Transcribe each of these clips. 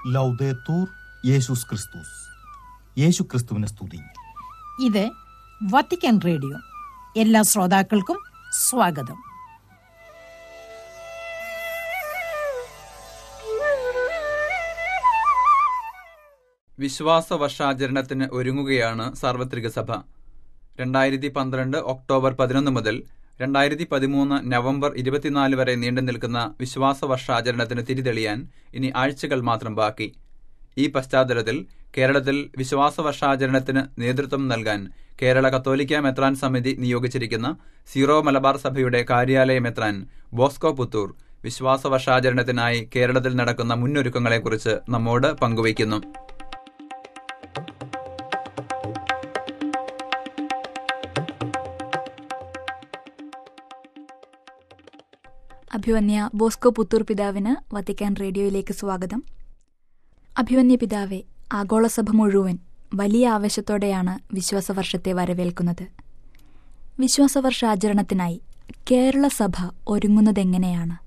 ലൗദേത്തൂർ യേശുസ് ക്രിസ്തുസ് യേശു ക്രിസ്തുവിനെ സ്തുതി ഇത് വത്തിക്കാൻ റേഡിയോ എല്ലാ ശ്രോതാക്കൾക്കും സ്വാഗതം വിശ്വാസ വർഷാചരണത്തിന് ഒരുങ്ങുകയാണ് സാർവത്രിക സഭ രണ്ടായിരത്തി പന്ത്രണ്ട് ഒക്ടോബർ പതിനൊന്ന് മുതൽ രണ്ടായിരത്തി പതിമൂന്ന് നവംബർ ഇരുപത്തിനാല് വരെ നീണ്ടു നിൽക്കുന്ന വിശ്വാസ വർഷാചരണത്തിന് തിരിതെളിയാൻ ഇനി ആഴ്ചകൾ മാത്രം ബാക്കി ഈ പശ്ചാത്തലത്തിൽ കേരളത്തിൽ വിശ്വാസ വർഷാചരണത്തിന് നേതൃത്വം നൽകാൻ കേരള കത്തോലിക്ക മെത്രാൻ സമിതി നിയോഗിച്ചിരിക്കുന്ന സീറോ മലബാർ സഭയുടെ കാര്യാലയ മെത്രാൻ ബോസ്കോ പുത്തൂർ വിശ്വാസ വർഷാചരണത്തിനായി കേരളത്തിൽ നടക്കുന്ന മുന്നൊരുക്കങ്ങളെക്കുറിച്ച് നമ്മോട് പങ്കുവയ്ക്കുന്നു അഭിവന്യ ബോസ്കോ പുത്തൂർ പിതാവിന് വത്തിക്കാൻ റേഡിയോയിലേക്ക് സ്വാഗതം അഭിവന്യ പിതാവെ ആഗോളസഭ മുഴുവൻ വലിയ ആവേശത്തോടെയാണ് വിശ്വാസവർഷത്തെ വരവേൽക്കുന്നത് വിശ്വാസവർഷാചരണത്തിനായി കേരള സഭ ഒരുങ്ങുന്നതെങ്ങനെയാണ്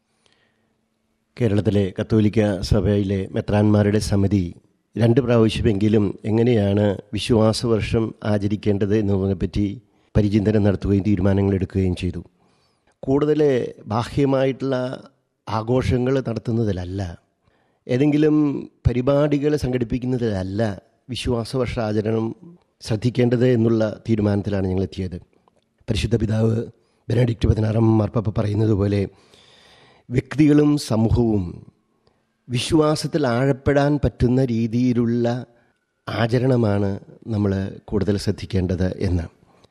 കേരളത്തിലെ കത്തോലിക്ക സഭയിലെ മെത്രാന്മാരുടെ സമിതി രണ്ട് പ്രാവശ്യമെങ്കിലും എങ്ങനെയാണ് വിശ്വാസവർഷം ആചരിക്കേണ്ടത് എന്നതിനെപ്പറ്റി പരിചിന്തനം നടത്തുകയും തീരുമാനങ്ങൾ എടുക്കുകയും ചെയ്തു കൂടുതൽ ബാഹ്യമായിട്ടുള്ള ആഘോഷങ്ങൾ നടത്തുന്നതിലല്ല ഏതെങ്കിലും പരിപാടികൾ സംഘടിപ്പിക്കുന്നതിലല്ല വിശ്വാസവർഷ ആചരണം ശ്രദ്ധിക്കേണ്ടത് എന്നുള്ള തീരുമാനത്തിലാണ് ഞങ്ങൾ എത്തിയത് പരിശുദ്ധ പിതാവ് ബെനഡിക്റ്റ് പതിനാറാം മാർപ്പാപ്പ പറയുന്നത് പോലെ വ്യക്തികളും സമൂഹവും വിശ്വാസത്തിൽ ആഴപ്പെടാൻ പറ്റുന്ന രീതിയിലുള്ള ആചരണമാണ് നമ്മൾ കൂടുതൽ ശ്രദ്ധിക്കേണ്ടത് എന്ന്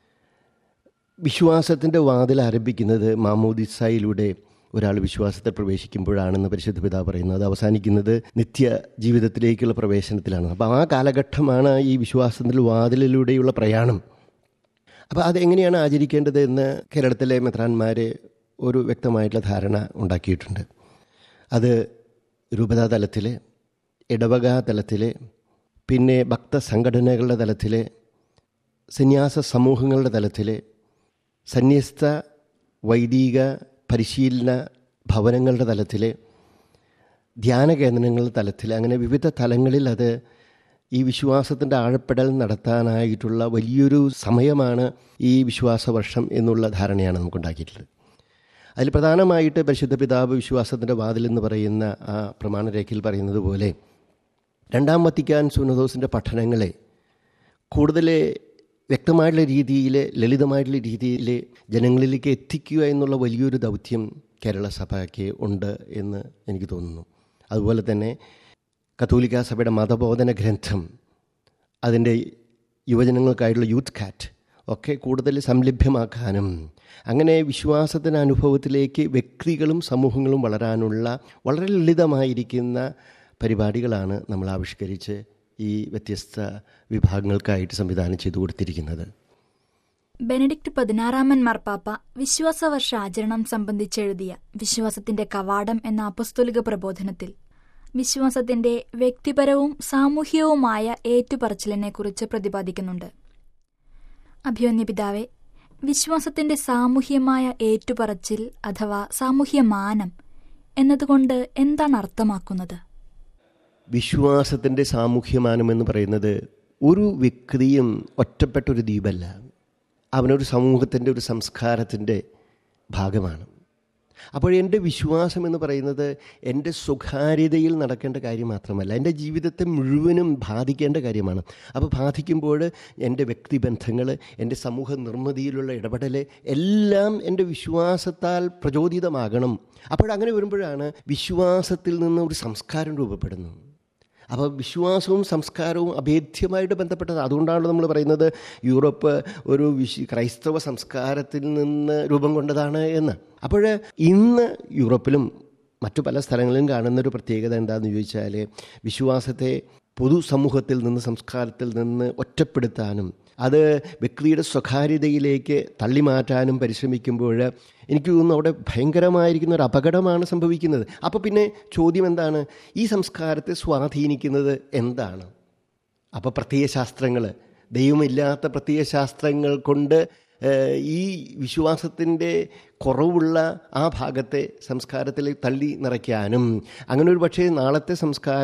വിശ്വാസത്തിൻ്റെ വാതിൽ ആരംഭിക്കുന്നത് മാമോദിസായിലൂടെ ഒരാൾ വിശ്വാസത്തിൽ പ്രവേശിക്കുമ്പോഴാണെന്ന് പരിശുദ്ധ പിതാവ് പറയുന്നത് അത് അവസാനിക്കുന്നത് നിത്യ ജീവിതത്തിലേക്കുള്ള പ്രവേശനത്തിലാണ് അപ്പോൾ ആ കാലഘട്ടമാണ് ഈ വിശ്വാസത്തിൻ്റെ വാതിലിലൂടെയുള്ള പ്രയാണം അപ്പോൾ അതെങ്ങനെയാണ് ആചരിക്കേണ്ടത് എന്ന് കേരളത്തിലെ മെത്രാന്മാർ ഒരു വ്യക്തമായിട്ടുള്ള ധാരണ ഉണ്ടാക്കിയിട്ടുണ്ട് അത് രൂപതാ തലത്തിൽ ഇടവക തലത്തിൽ പിന്നെ ഭക്തസംഘടനകളുടെ തലത്തിൽ സന്യാസ സമൂഹങ്ങളുടെ തലത്തിൽ സന്യസ്ത വൈദിക പരിശീലന ഭവനങ്ങളുടെ തലത്തിൽ ധ്യാന കേന്ദ്രങ്ങളുടെ തലത്തിൽ അങ്ങനെ വിവിധ തലങ്ങളിൽ അത് ഈ വിശ്വാസത്തിൻ്റെ ആഴപ്പെടൽ നടത്താനായിട്ടുള്ള വലിയൊരു സമയമാണ് ഈ വിശ്വാസവർഷം എന്നുള്ള ധാരണയാണ് നമുക്കുണ്ടാക്കിയിട്ടുള്ളത് അതിൽ പ്രധാനമായിട്ട് പരിശുദ്ധ പിതാവ് വിശ്വാസത്തിൻ്റെ വാതിൽ എന്ന് പറയുന്ന ആ പ്രമാണരേഖയിൽ പറയുന്നത് പോലെ രണ്ടാം വത്തിക്കാൻ സുനദോസിൻ്റെ പഠനങ്ങളെ കൂടുതൽ വ്യക്തമായിട്ടുള്ള രീതിയിൽ ലളിതമായിട്ടുള്ള രീതിയിൽ ജനങ്ങളിലേക്ക് എത്തിക്കുക എന്നുള്ള വലിയൊരു ദൗത്യം കേരള സഭയ്ക്ക് ഉണ്ട് എന്ന് എനിക്ക് തോന്നുന്നു അതുപോലെ തന്നെ കത്തോലിക്ക സഭയുടെ മതബോധന ഗ്രന്ഥം അതിൻ്റെ യുവജനങ്ങൾക്കായിട്ടുള്ള യൂത്ത് കാറ്റ് ഒക്കെ കൂടുതൽ സംലഭ്യമാക്കാനും അങ്ങനെ വിശ്വാസത്തിന് അനുഭവത്തിലേക്ക് വ്യക്തികളും സമൂഹങ്ങളും വളരാനുള്ള വളരെ ലളിതമായിരിക്കുന്ന പരിപാടികളാണ് നമ്മൾ ആവിഷ്കരിച്ച് ഈ വ്യത്യസ്ത വിഭാഗങ്ങൾക്കായിട്ട് സംവിധാനം ചെയ്തു കൊടുത്തിരിക്കുന്നത് ബെനഡിക്ട് പതിനാറാമൻ മാർപ്പാപ്പ വിശ്വാസവർഷ ആചരണം സംബന്ധിച്ചെഴുതിയ വിശ്വാസത്തിന്റെ കവാടം എന്ന അപസ്തോലിക പ്രബോധനത്തിൽ വിശ്വാസത്തിന്റെ വ്യക്തിപരവും സാമൂഹികവുമായ ഏറ്റുപറച്ചിലിനെക്കുറിച്ച് പ്രതിപാദിക്കുന്നുണ്ട് അഭിയോന്യ പിതാവെ വിശ്വാസത്തിന്റെ സാമൂഹ്യമായ ഏറ്റുപറച്ചിൽ അഥവാ സാമൂഹ്യ മാനം എന്നതുകൊണ്ട് എന്താണ് അർത്ഥമാക്കുന്നത് വിശ്വാസത്തിൻ്റെ സാമൂഹ്യമാനം എന്ന് പറയുന്നത് ഒരു വ്യക്തിയും ഒറ്റപ്പെട്ടൊരു ദ്വീപല്ല അവനൊരു സമൂഹത്തിൻ്റെ ഒരു സംസ്കാരത്തിൻ്റെ ഭാഗമാണ് അപ്പോൾ എൻ്റെ വിശ്വാസം എന്ന് പറയുന്നത് എൻ്റെ സ്വകാര്യതയിൽ നടക്കേണ്ട കാര്യം മാത്രമല്ല എൻ്റെ ജീവിതത്തെ മുഴുവനും ബാധിക്കേണ്ട കാര്യമാണ് അപ്പോൾ ബാധിക്കുമ്പോൾ എൻ്റെ വ്യക്തിബന്ധങ്ങൾ എൻ്റെ സമൂഹ നിർമ്മിതിയിലുള്ള ഇടപെടൽ എല്ലാം എൻ്റെ വിശ്വാസത്താൽ പ്രചോദിതമാകണം അപ്പോഴങ്ങനെ വരുമ്പോഴാണ് വിശ്വാസത്തിൽ നിന്ന് ഒരു സംസ്കാരം രൂപപ്പെടുന്നത് അപ്പോൾ വിശ്വാസവും സംസ്കാരവും അഭേദ്യമായിട്ട് ബന്ധപ്പെട്ടത് അതുകൊണ്ടാണ് നമ്മൾ പറയുന്നത് യൂറോപ്പ് ഒരു വിശ് ക്രൈസ്തവ സംസ്കാരത്തിൽ നിന്ന് രൂപം കൊണ്ടതാണ് എന്ന് അപ്പോൾ ഇന്ന് യൂറോപ്പിലും മറ്റു പല സ്ഥലങ്ങളിലും കാണുന്നൊരു പ്രത്യേകത എന്താണെന്ന് ചോദിച്ചാൽ വിശ്വാസത്തെ പൊതുസമൂഹത്തിൽ നിന്ന് സംസ്കാരത്തിൽ നിന്ന് ഒറ്റപ്പെടുത്താനും അത് വ്യക്തിയുടെ സ്വകാര്യതയിലേക്ക് തള്ളിമാറ്റാനും പരിശ്രമിക്കുമ്പോൾ എനിക്ക് തോന്നുന്നു അവിടെ ഭയങ്കരമായിരിക്കുന്ന ഒരു അപകടമാണ് സംഭവിക്കുന്നത് അപ്പോൾ പിന്നെ ചോദ്യം എന്താണ് ഈ സംസ്കാരത്തെ സ്വാധീനിക്കുന്നത് എന്താണ് അപ്പോൾ പ്രത്യയശാസ്ത്രങ്ങൾ ദൈവമില്ലാത്ത പ്രത്യയശാസ്ത്രങ്ങൾ കൊണ്ട് ഏഹ്, ഈ വിശ്വാസത്തിൻ്റെ കുറവുള്ള ആ ഭാഗത്തെ സംസ്കാരത്തിൽ തള്ളി നിറയ്ക്കാനും അങ്ങനെ ഒരു പക്ഷേ നാളത്തെ സംസ്കാരം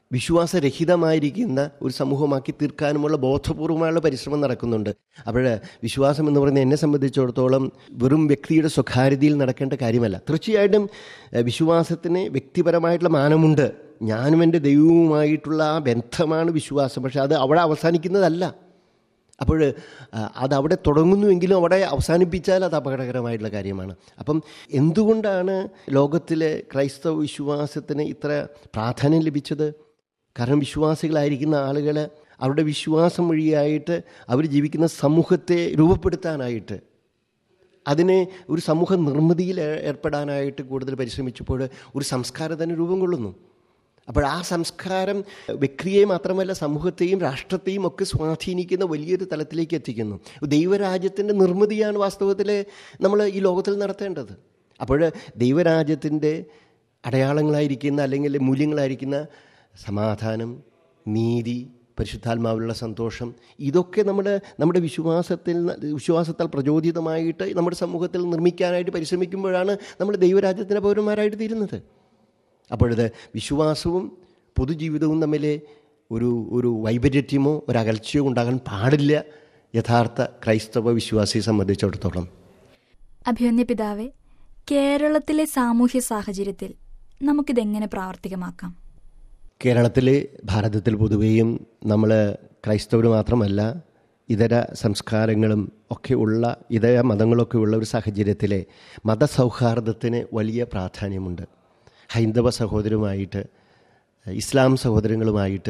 വിശ്വാസരഹിതമായിരിക്കുന്ന ഒരു സമൂഹമാക്കി തീർക്കാനുമുള്ള ബോധപൂർവമായുള്ള പരിശ്രമം നടക്കുന്നുണ്ട് അപ്പോൾ വിശ്വാസം എന്ന് പറയുന്നത് എന്നെ സംബന്ധിച്ചിടത്തോളം വെറും വ്യക്തിയുടെ സ്വകാര്യതയിൽ നടക്കേണ്ട കാര്യമല്ല തീർച്ചയായിട്ടും ഏഹ്, വിശ്വാസത്തിന് വ്യക്തിപരമായിട്ടുള്ള മാനമുണ്ട് ഞാനും എൻ്റെ ദൈവവുമായിട്ടുള്ള ആ ബന്ധമാണ് വിശ്വാസം പക്ഷെ അത് അവിടെ അവസാനിക്കുന്നതല്ല അപ്പോൾ അത് അവിടെ തുടങ്ങുന്നുവെങ്കിലും അവിടെ അവസാനിപ്പിച്ചാൽ അത് അപകടകരമായിട്ടുള്ള കാര്യമാണ് അപ്പം എന്തുകൊണ്ടാണ് ലോകത്തിലെ ക്രൈസ്തവ വിശ്വാസത്തിന് ഇത്ര പ്രാധാന്യം ലഭിച്ചത് കാരണം വിശ്വാസികളായിരിക്കുന്ന ആളുകൾ അവരുടെ വിശ്വാസം വഴിയായിട്ട് അവർ ജീവിക്കുന്ന സമൂഹത്തെ രൂപപ്പെടുത്താനായിട്ട് അതിനെ ഒരു സമൂഹ നിർമ്മിതിയിൽ ഏ- ഏർപ്പെടാനായിട്ട് കൂടുതൽ പരിശ്രമിച്ചപ്പോൾ ഒരു സംസ്കാരം തന്നെ രൂപം കൊള്ളുന്നു അപ്പോൾ ആ സംസ്കാരം വ്യക്തിയെ മാത്രമല്ല സമൂഹത്തെയും രാഷ്ട്രത്തെയും ഒക്കെ സ്വാധീനിക്കുന്ന വലിയൊരു തലത്തിലേക്ക് എത്തിക്കുന്നു ദൈവരാജ്യത്തിൻ്റെ നിർമ്മിതിയാണ് വാസ്തവത്തിൽ നമ്മൾ ഈ ലോകത്തിൽ നടത്തേണ്ടത് അപ്പോൾ ദൈവരാജ്യത്തിൻ്റെ അടയാളങ്ങളായിരിക്കുന്ന അല്ലെങ്കിൽ മൂല്യങ്ങളായിരിക്കുന്ന സമാധാനം നീതി പരിശുദ്ധാത്മാവിലുള്ള സന്തോഷം ഇതൊക്കെ നമ്മുടെ നമ്മുടെ വിശ്വാസത്തിൽ വിശ്വാസത്താൽ പ്രചോദിതമായിട്ട് നമ്മുടെ സമൂഹത്തിൽ നിർമ്മിക്കാനായിട്ട് പരിശ്രമിക്കുമ്പോഴാണ് നമ്മൾ ദൈവരാജ്യത്തിൻ്റെ പൗരന്മാരായിട്ട് തീരുന്നത് അപ്പോഴത് വിശ്വാസവും പൊതുജീവിതവും തമ്മിൽ ഒരു ഒരു വൈപര്യത്യമോ ഒരു അകൽച്ചയോ ഉണ്ടാകാൻ പാടില്ല യഥാർത്ഥ ക്രൈസ്തവ വിശ്വാസിയെ സംബന്ധിച്ചിടത്തോളം അഭിമന്യ പിതാവെ കേരളത്തിലെ സാമൂഹ്യ സാഹചര്യത്തിൽ നമുക്കിതെങ്ങനെ പ്രാവർത്തികമാക്കാം കേരളത്തിൽ ഭാരതത്തിൽ പൊതുവെയും നമ്മൾ ക്രൈസ്തവർ മാത്രമല്ല ഇതര സംസ്കാരങ്ങളും ഒക്കെ ഉള്ള ഇതര മതങ്ങളൊക്കെ ഉള്ള ഒരു സാഹചര്യത്തിലെ മതസൗഹാർദ്ദത്തിന് വലിയ പ്രാധാന്യമുണ്ട് ഹൈന്ദവ സഹോദരവുമായിട്ട് ഇസ്ലാം സഹോദരങ്ങളുമായിട്ട്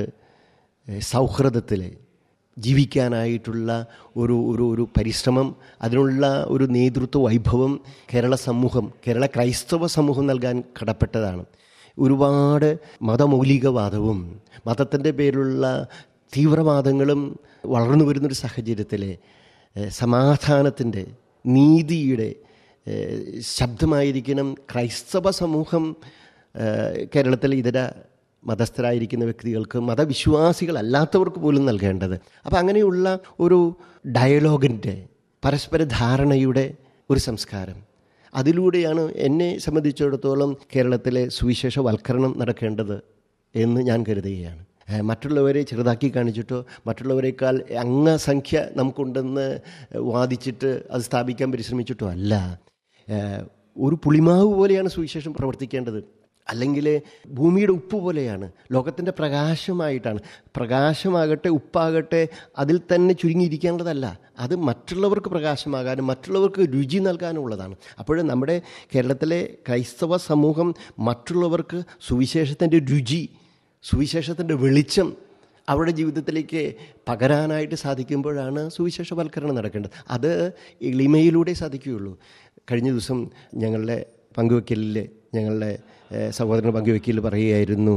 സൗഹൃദത്തിൽ ജീവിക്കാനായിട്ടുള്ള ഒരു ഒരു ഒരു പരിശ്രമം അതിനുള്ള ഒരു നേതൃത്വ വൈഭവം കേരള സമൂഹം കേരള ക്രൈസ്തവ സമൂഹം നൽകാൻ കടപ്പെട്ടതാണ് ഒരുപാട് മതമൗലികവാദവും മതത്തിൻ്റെ പേരിലുള്ള തീവ്രവാദങ്ങളും വളർന്നു വരുന്നൊരു സാഹചര്യത്തിൽ സമാധാനത്തിൻ്റെ നീതിയുടെ ഏഹ്, ശബ്ദമായിരിക്കണം ക്രൈസ്തവ സമൂഹം ഏഹ്, കേരളത്തിലെ ഇതര മതസ്ഥരായിരിക്കുന്ന വ്യക്തികൾക്ക് മതവിശ്വാസികളല്ലാത്തവർക്ക് പോലും നൽകേണ്ടത് അപ്പം അങ്ങനെയുള്ള ഒരു ഡയലോഗിൻ്റെ പരസ്പര ധാരണയുടെ ഒരു സംസ്കാരം അതിലൂടെയാണ് എന്നെ സംബന്ധിച്ചിടത്തോളം കേരളത്തിലെ സുവിശേഷവൽക്കരണം നടക്കേണ്ടത് എന്ന് ഞാൻ കരുതുകയാണ് ഏഹ് മറ്റുള്ളവരെ ചെറുതാക്കി കാണിച്ചിട്ടോ മറ്റുള്ളവരെക്കാൾ അംഗസംഖ്യ നമുക്കുണ്ടെന്ന് വാദിച്ചിട്ട് അത് സ്ഥാപിക്കാൻ പരിശ്രമിച്ചിട്ടോ അല്ല ഏഹ് ഒരു പുളിമാവ് പോലെയാണ് സുവിശേഷം പ്രവർത്തിക്കേണ്ടത് അല്ലെങ്കിൽ ഭൂമിയുടെ ഉപ്പ് പോലെയാണ് ലോകത്തിൻ്റെ പ്രകാശമായിട്ടാണ് പ്രകാശമാകട്ടെ ഉപ്പാകട്ടെ അതിൽ തന്നെ ചുരുങ്ങിയിരിക്കേണ്ടതല്ല അത് മറ്റുള്ളവർക്ക് പ്രകാശമാകാനും മറ്റുള്ളവർക്ക് രുചി നൽകാനുള്ളതാണ് അപ്പോൾ നമ്മുടെ കേരളത്തിലെ ക്രൈസ്തവ സമൂഹം മറ്റുള്ളവർക്ക് സുവിശേഷത്തിൻ്റെ രുചി സുവിശേഷത്തിൻ്റെ വെളിച്ചം അവരുടെ ജീവിതത്തിലേക്ക് പകരാനായിട്ട് സാധിക്കുമ്പോഴാണ് സുവിശേഷവൽക്കരണം നടക്കേണ്ടത് അത് എളിമയിലൂടെ സാധിക്കുകയുള്ളൂ കഴിഞ്ഞ ദിവസം ഞങ്ങളുടെ പങ്കുവയ്ക്കലിൽ ഞങ്ങളുടെ ഏഹ്, സഹോദരൻ പങ്കുവയ്ക്കലിൽ പറയുകയായിരുന്നു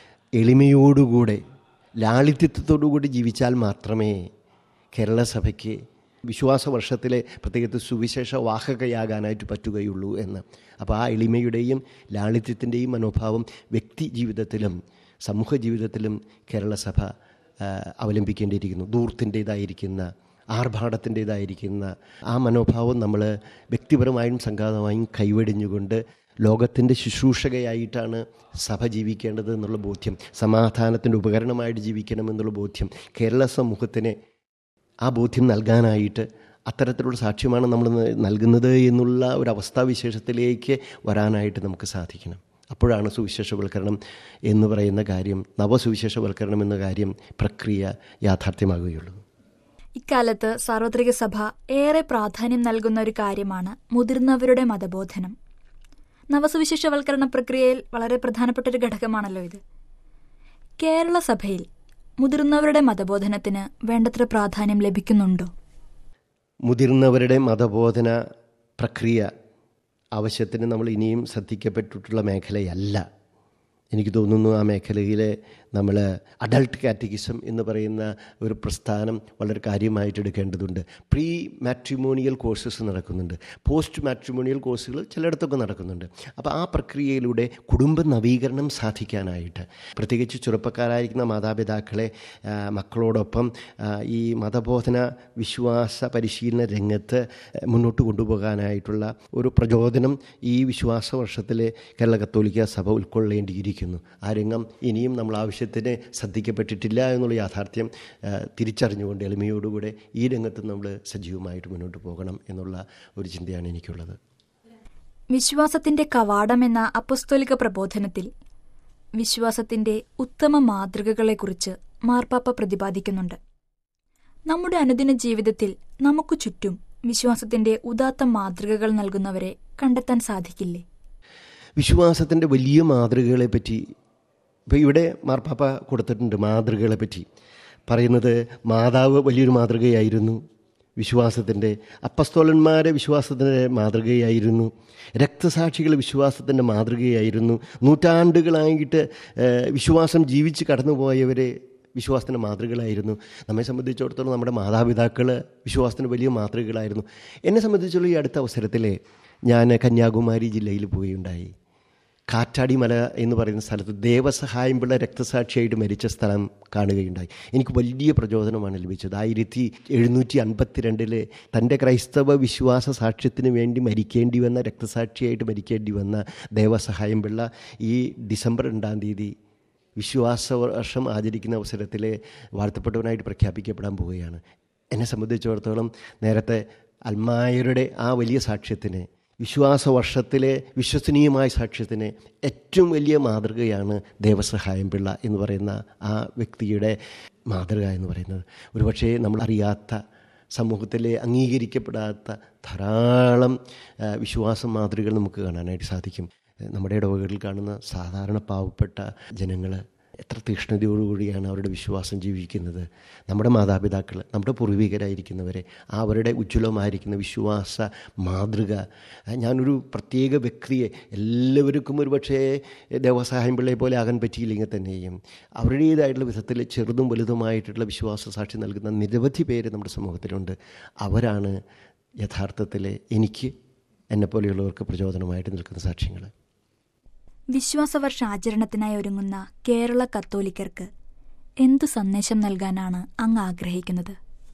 എളിമയോടുകൂടെ ലാളിത്യത്തോടുകൂടി ജീവിച്ചാൽ മാത്രമേ കേരള സഭയ്ക്ക് വിശ്വാസ വർഷത്തിലെ പ്രത്യേകിച്ച് സുവിശേഷ വാഹകയാകാനായിട്ട് പറ്റുകയുള്ളൂ എന്ന് അപ്പോൾ ആ എളിമയുടെയും ലാളിത്യത്തിൻ്റെയും മനോഭാവം വ്യക്തി ജീവിതത്തിലും സമൂഹ ജീവിതത്തിലും കേരള സഭ ആ, അവലംബിക്കേണ്ടിയിരിക്കുന്നു ദൂർത്തിൻ്റേതായിരിക്കുന്ന ആർഭാടത്തിൻ്റേതായിരിക്കുന്ന ആ മനോഭാവം നമ്മൾ വ്യക്തിപരമായും സംഘാതമായും കൈവെടിഞ്ഞുകൊണ്ട് ലോകത്തിൻ്റെ ശുശ്രൂഷകയായിട്ടാണ് സഭ ജീവിക്കേണ്ടത് എന്നുള്ള ബോധ്യം സമാധാനത്തിൻ്റെ ഉപകരണമായിട്ട് ജീവിക്കണമെന്നുള്ള ബോധ്യം കേരള സമൂഹത്തിന് ആ ബോധ്യം നൽകാനായിട്ട് അത്തരത്തിലുള്ള സാക്ഷ്യമാണ് നമ്മൾ ന- നൽകുന്നത് എന്നുള്ള ഒരു അവസ്ഥാവിശേഷത്തിലേക്ക് വരാനായിട്ട് നമുക്ക് സാധിക്കണം അപ്പോഴാണ് സുവിശേഷവൽക്കരണം എന്ന് പറയുന്ന കാര്യം നവസുവിശേഷവൽക്കരണം എന്ന കാര്യം പ്രക്രിയ യാഥാർത്ഥ്യമാകുകയുള്ളൂ ഇക്കാലത്ത് സാർവത്രിക സഭ ഏറെ പ്രാധാന്യം നൽകുന്ന ഒരു കാര്യമാണ് മുതിർന്നവരുടെ മതബോധനം നവസുവിശേഷവൽക്കരണ പ്രക്രിയയിൽ വളരെ പ്രധാനപ്പെട്ട ഒരു ഘടകമാണല്ലോ ഇത് കേരള സഭയിൽ മുതിർന്നവരുടെ മതബോധനത്തിന് വേണ്ടത്ര പ്രാധാന്യം ലഭിക്കുന്നുണ്ടോ മുതിർന്നവരുടെ മതബോധന പ്രക്രിയ ആവശ്യത്തിന് നമ്മൾ ഇനിയും ശ്രദ്ധിക്കപ്പെട്ടിട്ടുള്ള മേഖലയല്ല എനിക്ക് തോന്നുന്നു ആ മേഖലയിൽ നമ്മൾ അഡൾട്ട് കാറ്റഗിസം എന്ന് പറയുന്ന ഒരു പ്രസ്ഥാനം വളരെ കാര്യമായിട്ട് എടുക്കേണ്ടതുണ്ട് പ്രീ മാട്രിമോണിയൽ കോഴ്സസ് നടക്കുന്നുണ്ട് പോസ്റ്റ് മാട്രിമോണിയൽ കോഴ്സുകൾ ചിലയിടത്തൊക്കെ നടക്കുന്നുണ്ട് അപ്പോൾ ആ പ്രക്രിയയിലൂടെ കുടുംബ നവീകരണം സാധിക്കാനായിട്ട് പ്രത്യേകിച്ച് ചെറുപ്പക്കാരായിരിക്കുന്ന മാതാപിതാക്കളെ ആ, മക്കളോടൊപ്പം ആ, ഈ മതബോധന വിശ്വാസ പരിശീലന രംഗത്ത് മുന്നോട്ട് കൊണ്ടുപോകാനായിട്ടുള്ള ഒരു പ്രചോദനം ഈ വിശ്വാസ വർഷത്തിലെ കേരള കത്തോലിക്ക സഭ ഉൾക്കൊള്ളേണ്ടിയിരിക്കുന്നു ആ രംഗം ഇനിയും നമ്മൾ ആവശ്യം ആവശ്യത്തിന് ശ്രദ്ധിക്കപ്പെട്ടിട്ടില്ല എന്നുള്ള യാഥാർത്ഥ്യം ആ, തിരിച്ചറിഞ്ഞുകൊണ്ട് എളിമയോടുകൂടെ ഈ രംഗത്ത് നമ്മൾ സജീവമായിട്ട് മുന്നോട്ട് പോകണം എന്നുള്ള ഒരു ചിന്തയാണ് എനിക്കുള്ളത് വിശ്വാസത്തിന്റെ കവാടം എന്ന അപ്പസ്തോലിക പ്രബോധനത്തിൽ വിശ്വാസത്തിന്റെ ഉത്തമ മാതൃകകളെക്കുറിച്ച് മാർപ്പാപ്പ പ്രതിപാദിക്കുന്നുണ്ട് നമ്മുടെ അനുദിന ജീവിതത്തിൽ നമുക്ക് ചുറ്റും വിശ്വാസത്തിന്റെ ഉദാത്ത മാതൃകകൾ നൽകുന്നവരെ കണ്ടെത്താൻ സാധിക്കില്ലേ വിശ്വാസത്തിൻ്റെ വലിയ മാതൃകകളെ പറ്റി ഇപ്പോൾ ഇവിടെ മാർപ്പാപ്പ കൊടുത്തിട്ടുണ്ട് മാതൃകകളെ പറ്റി പറയുന്നത് മാതാവ് വലിയൊരു മാതൃകയായിരുന്നു വിശ്വാസത്തിൻ്റെ അപ്പസ്തോലന്മാരെ വിശ്വാസത്തിൻ്റെ മാതൃകയായിരുന്നു രക്തസാക്ഷികൾ വിശ്വാസത്തിൻ്റെ മാതൃകയായിരുന്നു നൂറ്റാണ്ടുകളായിട്ട് ഏഹ്, വിശ്വാസം ജീവിച്ച് കടന്നുപോയവരെ വിശ്വാസത്തിൻ്റെ മാതൃകകളായിരുന്നു നമ്മെ സംബന്ധിച്ചിടത്തോളം നമ്മുടെ മാതാപിതാക്കൾ വിശ്വാസത്തിന് വലിയ മാതൃകകളായിരുന്നു എന്നെ സംബന്ധിച്ചുള്ള ഈ അടുത്ത അവസരത്തിൽ ഞാൻ കന്യാകുമാരി ജില്ലയിൽ പോവുകയുണ്ടായി കാറ്റാടി മല എന്ന് പറയുന്ന സ്ഥലത്ത് ദേവസഹായം പിള്ള രക്തസാക്ഷിയായിട്ട് മരിച്ച സ്ഥലം കാണുകയുണ്ടായി എനിക്ക് വലിയ പ്രചോദനമാണ് ലഭിച്ചത് ആയിരത്തി എഴുന്നൂറ്റി അൻപത്തിരണ്ടില് തൻ്റെ ക്രൈസ്തവ വിശ്വാസ സാക്ഷ്യത്തിന് വേണ്ടി മരിക്കേണ്ടി വന്ന രക്തസാക്ഷിയായിട്ട് മരിക്കേണ്ടി വന്ന ദേവസഹായം പിള്ള ഈ ഡിസംബർ രണ്ടാം തീയതി വിശ്വാസ വർഷം ആചരിക്കുന്ന അവസരത്തിൽ വാഴ്ത്തപ്പെട്ടവനായിട്ട് പ്രഖ്യാപിക്കപ്പെടാൻ പോവുകയാണ് എന്നെ സംബന്ധിച്ചിടത്തോളം നേരത്തെ അൽമായരുടെ ആ വലിയ സാക്ഷ്യത്തിന് വിശ്വാസ വർഷത്തിലെ വിശ്വസനീയമായ സാക്ഷ്യത്തിന് ഏറ്റവും വലിയ മാതൃകയാണ് ദേവസഹായം പിള്ള എന്ന് പറയുന്ന ആ വ്യക്തിയുടെ മാതൃക എന്ന് പറയുന്നത് ഒരുപക്ഷേ നമ്മൾ അറിയാത്ത സമൂഹത്തിലെ അംഗീകരിക്കപ്പെടാത്ത ധാരാളം ആ, വിശ്വാസ മാതൃകകൾ നമുക്ക് കാണാനായിട്ട് സാധിക്കും നമ്മുടെ ഇടവകളിൽ കാണുന്ന സാധാരണ പാവപ്പെട്ട ജനങ്ങൾ എത്ര തീക്ഷ്ണതയോടുകൂടിയാണ് അവരുടെ വിശ്വാസം ജീവിക്കുന്നത് നമ്മുടെ മാതാപിതാക്കൾ നമ്മുടെ പൂർവികരായിരിക്കുന്നവരെ അവരുടെ ഉജ്ജ്വലമായിരിക്കുന്ന വിശ്വാസ മാതൃക ഞാനൊരു പ്രത്യേക വ്യക്തിയെ എല്ലാവർക്കും ഒരു പക്ഷേ ദേവസഹായം പിള്ളയെ പോലെ ആകാൻ പറ്റിയില്ലെങ്കിൽ തന്നെയും അവരുടേതായിട്ടുള്ള വിധത്തിൽ ചെറുതും വലുതുമായിട്ടുള്ള വിശ്വാസ സാക്ഷി നൽകുന്ന നിരവധി പേര് നമ്മുടെ സമൂഹത്തിലുണ്ട് അവരാണ് യഥാർത്ഥത്തിൽ എനിക്ക് എന്നെപ്പോലെയുള്ളവർക്ക് പ്രചോദനമായിട്ട് നിൽക്കുന്ന സാക്ഷ്യങ്ങൾ വിശ്വാസവർഷ ആചരണത്തിനായി ഒരുങ്ങുന്ന കേരള കത്തോലിക്കർക്ക് എന്തു സന്ദേശം നൽകാനാണ് അങ്ങ് ആഗ്രഹിക്കുന്നത്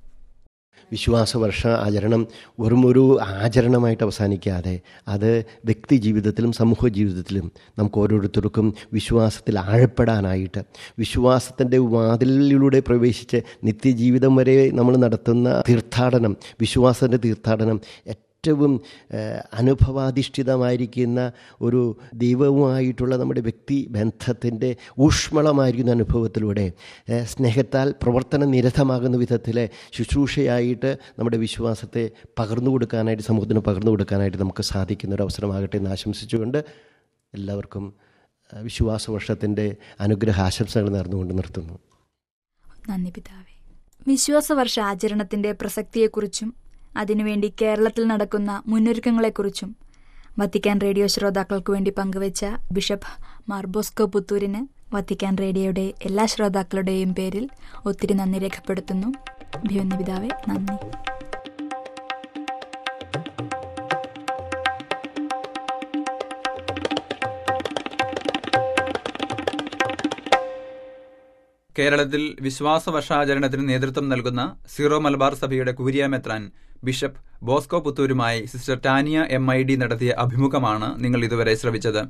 വിശ്വാസവർഷ ആചരണം വെറും ഒരു ആചരണമായിട്ട് അവസാനിക്കാതെ അത് വ്യക്തി ജീവിതത്തിലും സമൂഹ ജീവിതത്തിലും നമുക്ക് ഓരോരുത്തർക്കും വിശ്വാസത്തിൽ ആഴപ്പെടാനായിട്ട് വിശ്വാസത്തിൻ്റെ വാതിലിലൂടെ പ്രവേശിച്ച് നിത്യജീവിതം വരെ നമ്മൾ നടത്തുന്ന തീർത്ഥാടനം വിശ്വാസത്തിൻ്റെ തീർത്ഥാടനം ഏറ്റവും ഏഹ്, അനുഭവാധിഷ്ഠിതമായിരിക്കുന്ന ഒരു ദൈവവുമായിട്ടുള്ള നമ്മുടെ വ്യക്തി ബന്ധത്തിൻ്റെ ഊഷ്മളമായിരിക്കുന്ന അനുഭവത്തിലൂടെ ഏഹ്, സ്നേഹത്താൽ പ്രവർത്തന നിരതമാകുന്ന വിധത്തിലെ ശുശ്രൂഷയായിട്ട് നമ്മുടെ വിശ്വാസത്തെ പകർന്നു കൊടുക്കാനായിട്ട് സമൂഹത്തിന് പകർന്നു കൊടുക്കാനായിട്ട് നമുക്ക് സാധിക്കുന്ന ഒരു അവസരമാകട്ടെ എന്ന് ആശംസിച്ചുകൊണ്ട് എല്ലാവർക്കും ഏഹ്, വിശ്വാസവർഷത്തിൻ്റെ അനുഗ്രഹ ആശംസകൾ നേർന്നുകൊണ്ട് നിർത്തുന്നു നന്ദി പിതാവേ വിശ്വാസവർഷ ആചരണത്തിന്റെ പ്രസക്തിയെക്കുറിച്ചും അതിനുവേണ്ടി കേരളത്തിൽ നടക്കുന്ന മുന്നൊരുക്കങ്ങളെക്കുറിച്ചും വത്തിക്കാൻ റേഡിയോ ശ്രോതാക്കൾക്ക് വേണ്ടി പങ്കുവച്ച ബിഷപ്പ് മാർബോസ്കോ പുത്തൂരിന് വത്തിക്കാൻ റേഡിയോയുടെ എല്ലാ ശ്രോതാക്കളുടെയും പേരിൽ ഒത്തിരി നന്ദി രേഖപ്പെടുത്തുന്നു അഭിമന്യ പിതാവേ നന്ദി കേരളത്തിൽ വിശ്വാസ വർഷാചരണത്തിന് നേതൃത്വം നൽകുന്ന സീറോ മലബാർ സഭയുടെ കുരിയ മെത്രാൻ ബിഷപ്പ് ബോസ്കോ പുത്തൂരുമായി sister Tania M I D നടത്തിയ അഭിമുഖമാണ് നിങ്ങൾ ഇതുവരെ ശ്രവിച്ചത്